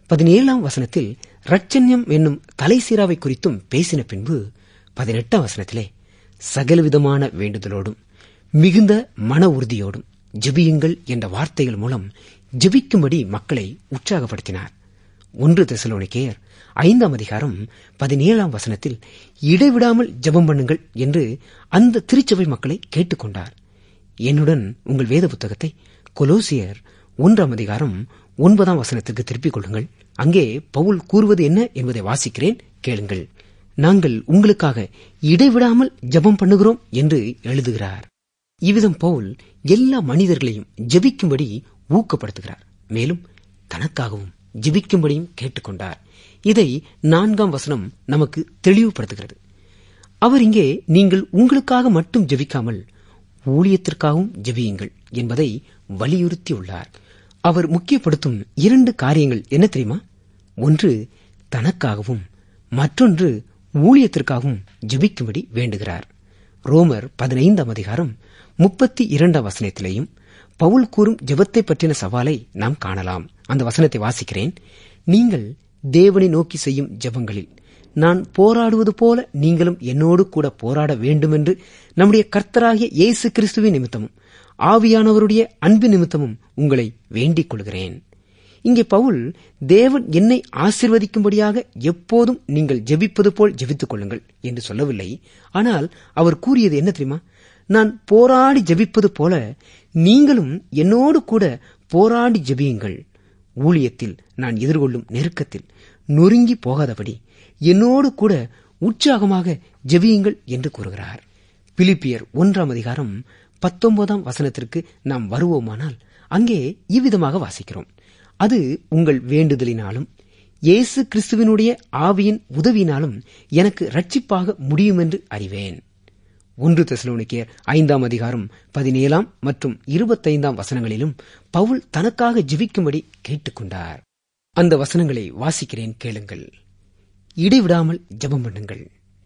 பதினேழாம் வசனத்தில் ரட்சண்யம் என்னும் தலைசீராவை குறித்தும் பேசின பின்பு பதினெட்டாம் வசனத்திலே சகலவிதமான வேண்டுதலோடும் மிகுந்த மன உறுதியோடும் ஜெபியுங்கள் என்ற வார்த்தைகள் மூலம் ஜெபிக்கும்படி மக்களை உற்சாகப்படுத்தினார் ஒன்று தெசலோனிக்கேயர் ஐந்தாம் அதிகாரம் பதினேழாம் வசனத்தில் இடைவிடாமல் ஜெபம் பண்ணுங்கள் என்று அந்த திருச்சபை மக்களை கேட்டுக்கொண்டார் என்னுடன் உங்கள் வேத புத்தகத்தை கொலோசியர் ஒன்றாம் அதிகாரம் ஒன்பதாம் வசனத்திற்கு திருப்பிக் கொள்ளுங்கள் அங்கே பவுல் கூறுவது என்ன என்பதை வாசிக்கிறேன் கேளுங்கள் நாங்கள் உங்களுக்காக இடைவிடாமல் ஜெபம் பண்ணுகிறோம் என்று எழுதுகிறார் இவ்விதம் பவுல் எல்லா மனிதர்களையும் ஜெபிக்கும்படி ஊக்கப்படுத்துகிறார் மேலும் தனக்காகவும் ஜெபிக்கும்படியும் கேட்டுக்கொண்டார் இதை நான்காம் வசனம் நமக்கு தெளிவுபடுத்துகிறது அவர் இங்கே நீங்கள் உங்களுக்காக மட்டும் ஜெபிக்காமல் ஊழியத்திற்காகவும் ஜெபியுங்கள் என்பதை வலியுறுத்தியுள்ளார் அவர் முக்கியப்படுத்தும் இரண்டு காரியங்கள் என்ன தெரியுமா ஒன்று தனக்காகவும் மற்றொன்று ஊழியத்திற்காகவும் ஜெபிக்கும்படி வேண்டுகிறார் ரோமர் பதினைந்தாம் அதிகாரம் முப்பத்தி இரண்டாம் வசனத்திலேயும் பவுல் கூறும் ஜெபத்தை பற்றின சவாலை நாம் காணலாம் அந்த வசனத்தை வாசிக்கிறேன் நீங்கள் தேவனை நோக்கி செய்யும் ஜெபங்களில் நான் போராடுவது போல நீங்களும் என்னோடு கூட போராட வேண்டுமென்று நம்முடைய கர்த்தராகிய இயேசு கிறிஸ்துவின் நிமித்தமும் ஆவியானவருடைய அன்பு நிமித்தமும் உங்களை வேண்டிக் கொள்கிறேன் இங்கே பவுல் தேவன் என்னை ஆசிர்வதிக்கும்படியாக எப்போதும் நீங்கள் ஜெபிப்பது போல் ஜெபித்துக் கொள்ளுங்கள் என்று சொல்லவில்லை ஆனால் அவர் கூறியது என்ன தெரியுமா நான் போராடி ஜெபிப்பது போல நீங்களும் என்னோடு கூட போராடி ஜெபியுங்கள் ஊழியத்தில் நான் எதிர்கொள்ளும் நெருக்கத்தில் நொறுங்கி போகாதபடி என்னோடு கூட உற்சாகமாக ஜெபியுங்கள் என்று கூறுகிறார் பிலிப்பியர் ஒன்றாம் அதிகாரம் பத்தொன்பதாம் வசனத்திற்கு நாம் வருவோமானால் அங்கே இவ்விதமாக வாசிக்கிறோம் அது உங்கள் வேண்டுதலினாலும் இயேசு கிறிஸ்துவினுடைய ஆவியின் உதவியினாலும் எனக்கு ரட்சிப்பாக முடியும் என்று அறிவேன் ஒன்று தெசலோனிக்கேயர் ஐந்தாம் அதிகாரம் பதினேழாம் மற்றும் இருபத்தைந்தாம் வசனங்களிலும் பவுல் தனக்காக ஜிபிக்கும்படி கேட்டுக்கொண்டார் அந்த வசனங்களை வாசிக்கிறேன் கேளுங்கள் இடைவிடாமல் ஜெபம் பண்ணுங்கள்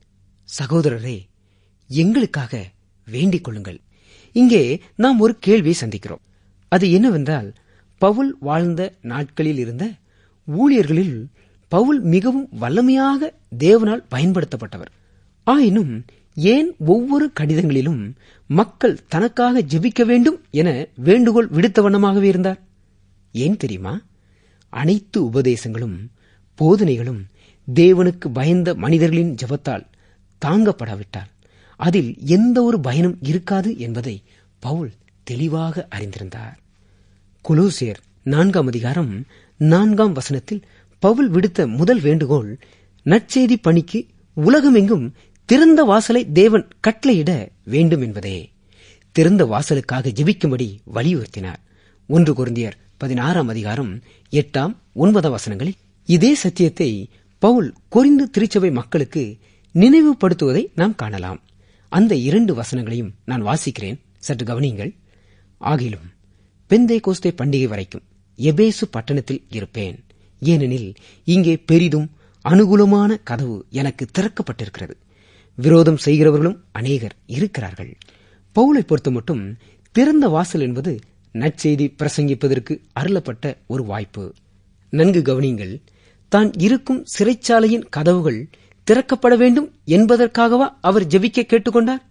சகோதரரே எங்களுக்காக வேண்டிக் கொள்ளுங்கள் இங்கே நாம் ஒரு கேள்வியை சந்திக்கிறோம் அது என்னவென்றால் பவுல் வாழ்ந்த நாட்களில் இருந்த ஊழியர்களில் பவுல் மிகவும் வல்லமையாக தேவனால் பயன்படுத்தப்பட்டவர் ஆயினும் ஏன் ஒவ்வொரு கடிதங்களிலும் மக்கள் தனக்காக ஜெபிக்க வேண்டும் என வேண்டுகோள் விடுத்த வண்ணமாகவே இருந்தார் ஏன் தெரியுமா அனைத்து உபதேசங்களும் போதனைகளும் தேவனுக்கு பயந்த மனிதர்களின் ஜெபத்தால் தாங்கப்படாவிட்டால் அதில் எந்த ஒரு பயனும் இருக்காது என்பதை பவுல் தெளிவாக அறிந்திருந்தார் குலோசியர் நான்காம் அதிகாரம் நான்காம் வசனத்தில் பவுல் விடுத்த முதல் வேண்டுகோள் நற்செய்தி பணிக்கு உலகமெங்கும் திறந்த வாசலை தேவன் கட்டளையிட வேண்டும் என்பதே திறந்த வாசலுக்காக ஜெபிக்கும்படி வலியுறுத்தினார் ஒன்று குருந்தியர் பதினாறாம் அதிகாரம் எட்டாம் ஒன்பதாம் வசனங்களில் இதே சத்தியத்தை பவுல் கொரிந்து திருச்சபை மக்களுக்கு நினைவுபடுத்துவதை நாம் காணலாம் அந்த இரண்டு வசனங்களையும் நான் வாசிக்கிறேன் சற்று கவனியுங்கள் ஆகிலும் பெந்தே கோஸ்தே பண்டிகை வரைக்கும் எபேசு பட்டணத்தில் இருப்பேன் ஏனெனில் இங்கே பெரிதும் அனுகூலமான கதவு எனக்கு திறக்கப்பட்டிருக்கிறது விரோதம் செய்கிறவர்களும் அநேகர் இருக்கிறார்கள் பவுலை பொறுத்த மட்டும் திறந்த வாசல் என்பது நற்செய்தி பிரசங்கிப்பதற்கு அருளப்பட்ட ஒரு வாய்ப்பு நன்கு கவனியுங்கள் தான் இருக்கும் சிறைச்சாலையின் கதவுகள் திறக்கப்பட வேண்டும் என்பதற்காகவா அவர் ஜெபிக்க கேட்டுக்கொண்டார்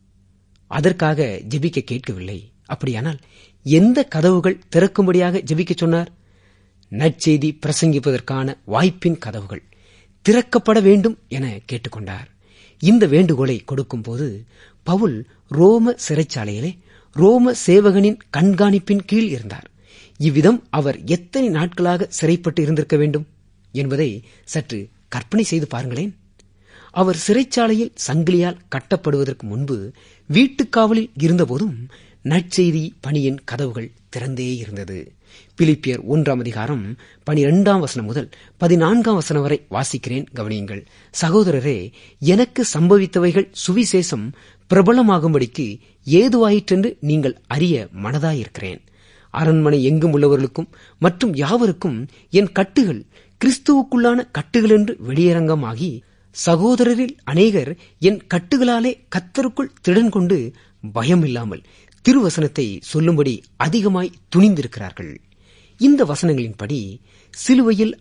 அதற்காக ஜெபிக்க கேட்கவில்லை அப்படியானால் எந்த கதவுகள் திறக்கும்படியாக ஜெபிக்க சொன்னார் நற்செய்தி பிரசங்கிப்பதற்கான வாய்ப்பின் கதவுகள் திறக்கப்பட வேண்டும் என கேட்டுக்கொண்டார் இந்த வேண்டுகோளை கொடுக்கும்போது பவுல் ரோம சிறைச்சாலையிலே ரோம சேவகனின் கண்காணிப்பின் கீழ் இருந்தார் இவ்விதம் அவர் எத்தனை நாட்களாக சிறைப்பட்டு இருந்திருக்க வேண்டும் என்பதை சற்று கற்பனை செய்து பாருங்களேன் அவர் சிறைச்சாலையில் சங்கிலியால் கட்டப்படுவதற்கு முன்பு வீட்டுக்காவலில் இருந்தபோதும் நற்செய்தி பணியின் கதவுகள் திறந்தே இருந்தது பிலிப்பியர் ஒன்றாம் அதிகாரம் பனிரெண்டாம் வசனம் முதல் பதினான்காம் வசனம் வரை வாசிக்கிறேன் கவனியுங்கள் சகோதரரே எனக்கு சம்பவித்தவைகள் சுவிசேஷம் பிரபலமாகும்படிக்கு ஏதுவாயிற்றென்று நீங்கள் அறிய மனதாயிருக்கிறேன் அரண்மனை எங்கும் உள்ளவர்களுக்கும் மற்றும் யாவருக்கும் என் கட்டுகள் கிறிஸ்துவுக்குள்ளான கட்டுகள் என்று வெளியரங்கமாகி சகோதரரில் அநேகர் என் கட்டுகளாலே கத்தருக்குள் திடன் கொண்டு பயமில்லாமல் திருவசனத்தை சொல்லும்படி அதிகமாய் துணிந்திருக்கிறார்கள் இந்த வசனங்களின்படி சிலுவையில்